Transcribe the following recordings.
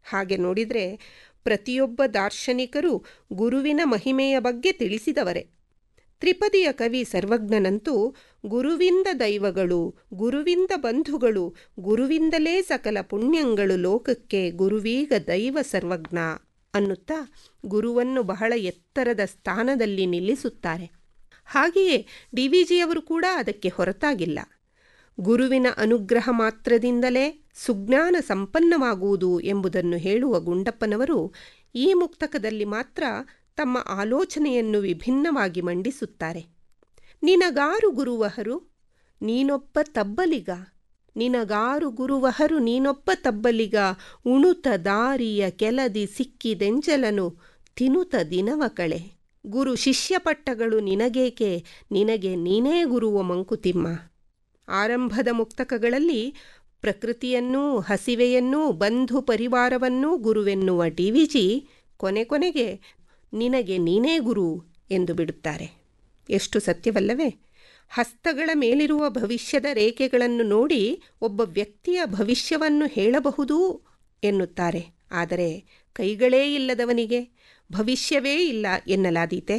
ಹಾಗೆ ನೋಡಿದರೆ ಪ್ರತಿಯೊಬ್ಬ ದಾರ್ಶನಿಕರು ಗುರುವಿನ ಮಹಿಮೆಯ ಬಗ್ಗೆ ತಿಳಿಸಿದವರೇ ತ್ರಿಪದಿಯ ಕವಿ ಸರ್ವಜ್ಞನಂತೂ ಗುರುವಿಂದ ದೈವಗಳು ಗುರುವಿಂದ ಬಂಧುಗಳು ಗುರುವಿಂದಲೇ ಸಕಲ ಪುಣ್ಯಗಳು ಲೋಕಕ್ಕೆ ಗುರುವೀಗ ದೈವ ಸರ್ವಜ್ಞ ಅನ್ನುತ್ತಾ ಗುರುವನ್ನು ಬಹಳ ಎತ್ತರದ ಸ್ಥಾನದಲ್ಲಿ ನಿಲ್ಲಿಸುತ್ತಾರೆ ಹಾಗೆಯೇ ಡಿ ವಿ ಜಿಯವರು ಕೂಡ ಅದಕ್ಕೆ ಹೊರತಾಗಿಲ್ಲ ಗುರುವಿನ ಅನುಗ್ರಹ ಮಾತ್ರದಿಂದಲೇ ಸುಜ್ಞಾನ ಸಂಪನ್ನವಾಗುವುದು ಎಂಬುದನ್ನು ಹೇಳುವ ಗುಂಡಪ್ಪನವರು ಈ ಮುಕ್ತಕದಲ್ಲಿ ಮಾತ್ರ ತಮ್ಮ ಆಲೋಚನೆಯನ್ನು ವಿಭಿನ್ನವಾಗಿ ಮಂಡಿಸುತ್ತಾರೆ ನಿನಗಾರು ಗುರುವಹರು ನೀನೊಬ್ಬ ತಬ್ಬಲಿಗ ನಿನಗಾರು ಗುರುವಹರು ನೀನೊಬ್ಬ ತಬ್ಬಲಿಗ ಉಣುತ ದಾರಿಯ ಕೆಲದಿ ಸಿಕ್ಕಿದೆಂಜಲನು ತಿನುತ ದಿನವ ಕಳೆ ಗುರು ಶಿಷ್ಯಪಟ್ಟಗಳು ನಿನಗೇಕೆ ನಿನಗೆ ನೀನೇ ಗುರುವ ಮಂಕುತಿಮ್ಮ ಆರಂಭದ ಮುಕ್ತಕಗಳಲ್ಲಿ ಪ್ರಕೃತಿಯನ್ನೂ ಹಸಿವೆಯನ್ನೂ ಬಂಧು ಪರಿವಾರವನ್ನೂ ಗುರುವೆನ್ನುವ ಡಿ ವಿ ಜಿ ಕೊನೆ ಕೊನೆಗೆ ನಿನಗೆ ನೀನೇ ಗುರು ಎಂದು ಬಿಡುತ್ತಾರೆ ಎಷ್ಟು ಸತ್ಯವಲ್ಲವೇ ಹಸ್ತಗಳ ಮೇಲಿರುವ ಭವಿಷ್ಯದ ರೇಖೆಗಳನ್ನು ನೋಡಿ ಒಬ್ಬ ವ್ಯಕ್ತಿಯ ಭವಿಷ್ಯವನ್ನು ಹೇಳಬಹುದು ಎನ್ನುತ್ತಾರೆ ಆದರೆ ಕೈಗಳೇ ಇಲ್ಲದವನಿಗೆ ಭವಿಷ್ಯವೇ ಇಲ್ಲ ಎನ್ನಲಾದೀತೆ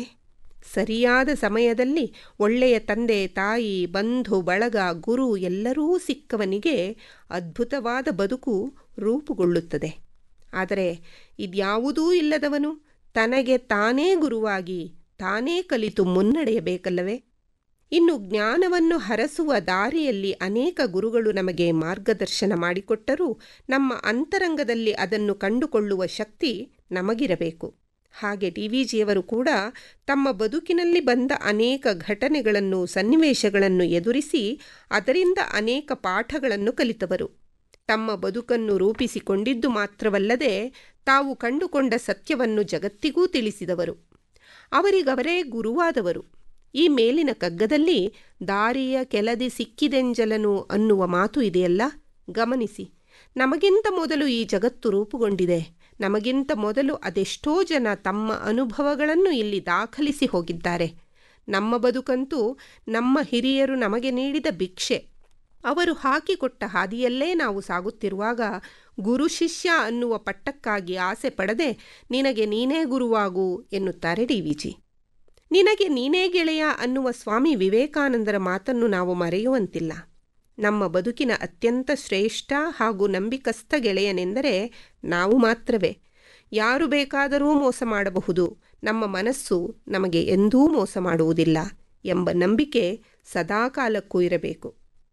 ಸರಿಯಾದ ಸಮಯದಲ್ಲಿ ಒಳ್ಳೆಯ ತಂದೆ ತಾಯಿ ಬಂಧು ಬಳಗ ಗುರು ಎಲ್ಲರೂ ಸಿಕ್ಕವನಿಗೆ ಅದ್ಭುತವಾದ ಬದುಕು ರೂಪುಗೊಳ್ಳುತ್ತದೆ ಆದರೆ ಇದ್ಯಾವುದೂ ಇಲ್ಲದವನು ತನಗೆ ತಾನೇ ಗುರುವಾಗಿ ತಾನೇ ಕಲಿತು ಮುನ್ನಡೆಯಬೇಕಲ್ಲವೇ ಇನ್ನು ಜ್ಞಾನವನ್ನು ಹರಸುವ ದಾರಿಯಲ್ಲಿ ಅನೇಕ ಗುರುಗಳು ನಮಗೆ ಮಾರ್ಗದರ್ಶನ ಮಾಡಿಕೊಟ್ಟರೂ ನಮ್ಮ ಅಂತರಂಗದಲ್ಲಿ ಅದನ್ನು ಕಂಡುಕೊಳ್ಳುವ ಶಕ್ತಿ ನಮಗಿರಬೇಕು ಹಾಗೆ ಡಿ ವಿ ಜಿಯವರು ಕೂಡ ತಮ್ಮ ಬದುಕಿನಲ್ಲಿ ಬಂದ ಅನೇಕ ಘಟನೆಗಳನ್ನು ಸನ್ನಿವೇಶಗಳನ್ನು ಎದುರಿಸಿ ಅದರಿಂದ ಅನೇಕ ಪಾಠಗಳನ್ನು ಕಲಿತವರು ತಮ್ಮ ಬದುಕನ್ನು ರೂಪಿಸಿಕೊಂಡಿದ್ದು ಮಾತ್ರವಲ್ಲದೆ ತಾವು ಕಂಡುಕೊಂಡ ಸತ್ಯವನ್ನು ಜಗತ್ತಿಗೂ ತಿಳಿಸಿದವರು ಅವರಿಗವರೇ ಗುರುವಾದವರು ಈ ಮೇಲಿನ ಕಗ್ಗದಲ್ಲಿ ದಾರಿಯ ಕೆಳದಿ ಸಿಕ್ಕಿದೆಂಜಲನು ಅನ್ನುವ ಮಾತು ಇದೆಯಲ್ಲ ಗಮನಿಸಿ ನಮಗಿಂತ ಮೊದಲು ಈ ಜಗತ್ತು ರೂಪುಗೊಂಡಿದೆ ನಮಗಿಂತ ಮೊದಲು ಅದೆಷ್ಟೋ ಜನ ತಮ್ಮ ಅನುಭವಗಳನ್ನು ಇಲ್ಲಿ ದಾಖಲಿಸಿ ಹೋಗಿದ್ದಾರೆ ನಮ್ಮ ಬದುಕಂತೂ ನಮ್ಮ ಹಿರಿಯರು ನಮಗೆ ನೀಡಿದ ಭಿಕ್ಷೆ ಅವರು ಹಾಕಿಕೊಟ್ಟ ಹಾದಿಯಲ್ಲೇ ನಾವು ಸಾಗುತ್ತಿರುವಾಗ ಗುರು ಶಿಷ್ಯ ಅನ್ನುವ ಪಟ್ಟಕ್ಕಾಗಿ ಆಸೆ ಪಡದೆ ನಿನಗೆ ನೀನೇ ಗುರುವಾಗು ಎನ್ನುತ್ತಾರೆ ಡಿ ವಿ ಜಿ ನಿನಗೆ ನೀನೇ ಗೆಳೆಯ ಅನ್ನುವ ಸ್ವಾಮಿ ವಿವೇಕಾನಂದರ ಮಾತನ್ನು ನಾವು ಮರೆಯುವಂತಿಲ್ಲ ನಮ್ಮ ಬದುಕಿನ ಅತ್ಯಂತ ಶ್ರೇಷ್ಠ ಹಾಗೂ ನಂಬಿಕಸ್ಥ ಗೆಳೆಯನೆಂದರೆ ನಾವು ಮಾತ್ರವೇ ಯಾರು ಬೇಕಾದರೂ ಮೋಸ ಮಾಡಬಹುದು ನಮ್ಮ ಮನಸ್ಸು ನಮಗೆ ಎಂದೂ ಮೋಸ ಮಾಡುವುದಿಲ್ಲ ಎಂಬ ನಂಬಿಕೆ ಸದಾಕಾಲಕ್ಕೂ ಇರಬೇಕು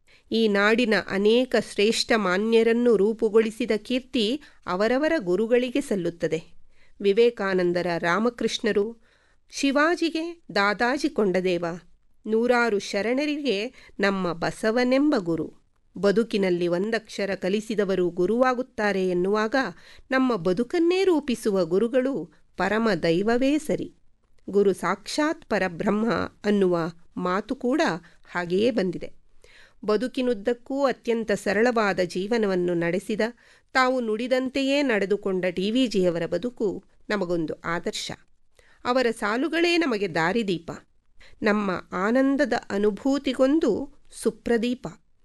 ಈ ನಾಡಿನ ಅನೇಕ ಶ್ರೇಷ್ಠ ಮಾನ್ಯರನ್ನು ರೂಪುಗೊಳಿಸಿದ ಕೀರ್ತಿ ಅವರವರ ಗುರುಗಳಿಗೆ ಸಲ್ಲುತ್ತದೆ ವಿವೇಕಾನಂದರ ರಾಮಕೃಷ್ಣರು ಶಿವಾಜಿಗೆ ದಾದಾಜಿ ಕೊಂಡದೇವ ನೂರಾರು ಶರಣರಿಗೆ ನಮ್ಮ ಬಸವನೆಂಬ ಗುರು ಬದುಕಿನಲ್ಲಿ ಒಂದಕ್ಷರ ಕಲಿಸಿದವರು ಗುರುವಾಗುತ್ತಾರೆ ಎನ್ನುವಾಗ ನಮ್ಮ ಬದುಕನ್ನೇ ರೂಪಿಸುವ ಗುರುಗಳು ಪರಮ ದೈವವೇ ಸರಿ ಗುರು ಸಾಕ್ಷಾತ್ ಪರಬ್ರಹ್ಮ ಅನ್ನುವ ಮಾತು ಕೂಡ ಹಾಗೆಯೇ ಬಂದಿದೆ ಬದುಕಿನುದ್ದಕ್ಕೂ ಅತ್ಯಂತ ಸರಳವಾದ ಜೀವನವನ್ನು ನಡೆಸಿದ ತಾವು ನುಡಿದಂತೆಯೇ ನಡೆದುಕೊಂಡ ಡಿ ವಿ ಜಿಯವರ ಬದುಕು ನಮಗೊಂದು ಆದರ್ಶ ಅವರ ಸಾಲುಗಳೇ ನಮಗೆ ದಾರಿದೀಪ ನಮ್ಮ ಆನಂದದ ಅನುಭೂತಿಗೊಂದು ಸುಪ್ರದೀಪ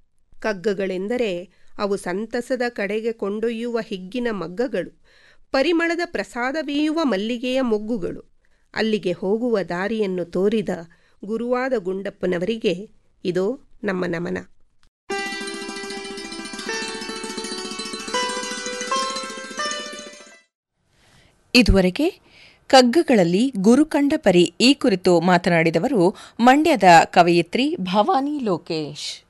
ಕಗ್ಗಗಳೆಂದರೆ ಅವು ಸಂತಸದ ಕಡೆಗೆ ಕೊಂಡೊಯ್ಯುವ ಹಿಗ್ಗಿನ ಮಗ್ಗಗಳು ಪರಿಮಳದ ಪ್ರಸಾದ ಬೀಯುವ ಮಲ್ಲಿಗೆಯ ಮೊಗ್ಗುಗಳು ಅಲ್ಲಿಗೆ ಹೋಗುವ ದಾರಿಯನ್ನು ತೋರಿದ ಗುರುವಾದ ಗುಂಡಪ್ಪನವರಿಗೆ ಇದೋ ನಮ್ಮ ನಮನ ಇದುವರೆಗೆ ಕಗ್ಗಗಳಲ್ಲಿ ಗುರುಕಂಡ ಪರಿ ಈ ಕುರಿತು ಮಾತನಾಡಿದವರು ಮಂಡ್ಯದ ಕವಯಿತ್ರಿ ಭವಾನಿ ಲೋಕೇಶ್